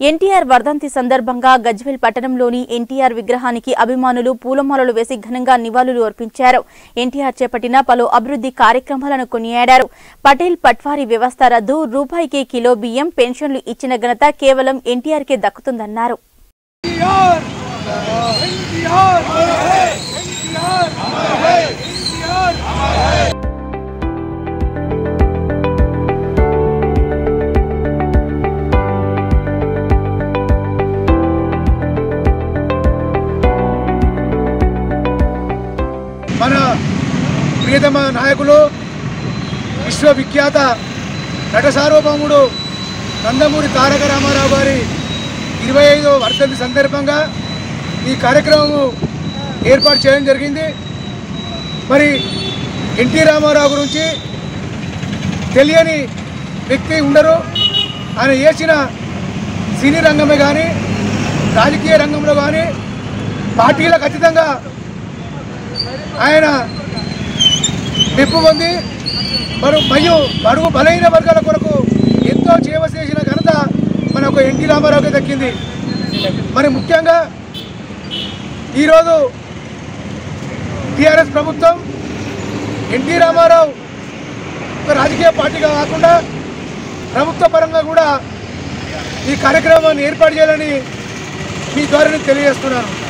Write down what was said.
ఎన్టీఆర్ వర్ధంతి సందర్భంగా గజ్వెల్ పట్టణంలోని ఎన్టీఆర్ విగ్రహానికి అభిమానులు పూలమాలలు వేసి ఘనంగా నివాళులు అర్పించారు ఎన్టీఆర్ చేపట్టిన పలు అభివృద్ధి కార్యక్రమాలను కొనియాడారు పటేల్ పట్వారీ వ్యవస్థ రద్దు రూపాయికి కిలో బియ్యం పెన్షన్లు ఇచ్చిన ఘనత కేవలం ఎన్టీఆర్కే దక్కుతుందన్నారు మన ప్రియతమ నాయకులు విశ్వవిఖ్యాత నట సార్వభౌముడు నందమూరి తారక రామారావు గారి ఇరవై ఐదో వర్ధంతి సందర్భంగా ఈ కార్యక్రమం ఏర్పాటు చేయడం జరిగింది మరి ఎన్టీ రామారావు గురించి తెలియని వ్యక్తి ఉండరు ఆయన చేసిన సినీ రంగమే కానీ రాజకీయ రంగంలో కానీ పార్టీలకు అతీతంగా ఆయన మెప్పు పొంది మరి మరియు బడుగు బలహీన వర్గాల కొరకు ఎంతో సేవ చేసిన ఘనత మన ఒక ఎన్టీ రామారావుకి దక్కింది మరి ముఖ్యంగా ఈరోజు టీఆర్ఎస్ ప్రభుత్వం ఎన్టీ రామారావు ఒక రాజకీయ పార్టీగా కాకుండా ప్రభుత్వ పరంగా కూడా ఈ కార్యక్రమాన్ని ఏర్పాటు చేయాలని మీ ద్వారా నేను తెలియజేస్తున్నాను